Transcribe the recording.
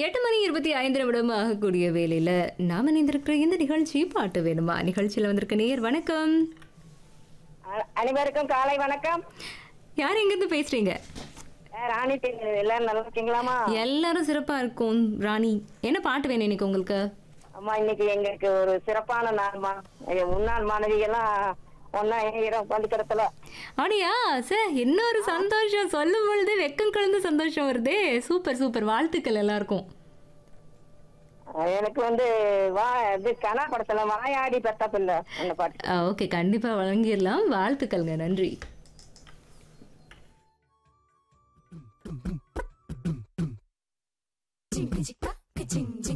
எட்டு மணி இருபத்தி ஐந்து நிமிடம் ஆகக்கூடிய வேலையில நாம இணைந்திருக்கிற இந்த நிகழ்ச்சி பாட்டு வேணுமா நிகழ்ச்சியில வந்திருக்க நேர் வணக்கம் அ- அனைவருக்கும் காலை வணக்கம் யார் எங்கிருந்து பேசுறீங்க அஹ் ராணி தேனி எல்லாரும் நல்லா இருக்கீங்களாமா எல்லாரும் சிறப்பா இருக்கும் ராணி என்ன பாட்டு வேணும் இன்னைக்கு உங்களுக்கு அம்மா இன்னைக்கு எங்களுக்கு ஒரு சிறப்பான நாள்மா என் முன்னாள் மாணவிகள்லாம் ஒன்னா இணைகிறோம் பள்ளிக்கூடத்துல அப்படியா சார் இன்னொரு சந்தோஷம் சொல்லும் பொழுது வெக்கம் கலந்து சந்தோஷம் வருதே சூப்பர் சூப்பர் வாழ்த்துக்கள் எல்லாருக்கும் அஹ் எனக்கு வந்து வா இது கனா படத்துல வாயாடி பெத்த பிள்ளை அந்த பாட்டு ஓகே கண்டிப்பா வழங்கிடலாம் வாழ்த்துக்கள்ங்க நன்றி Ching ching ching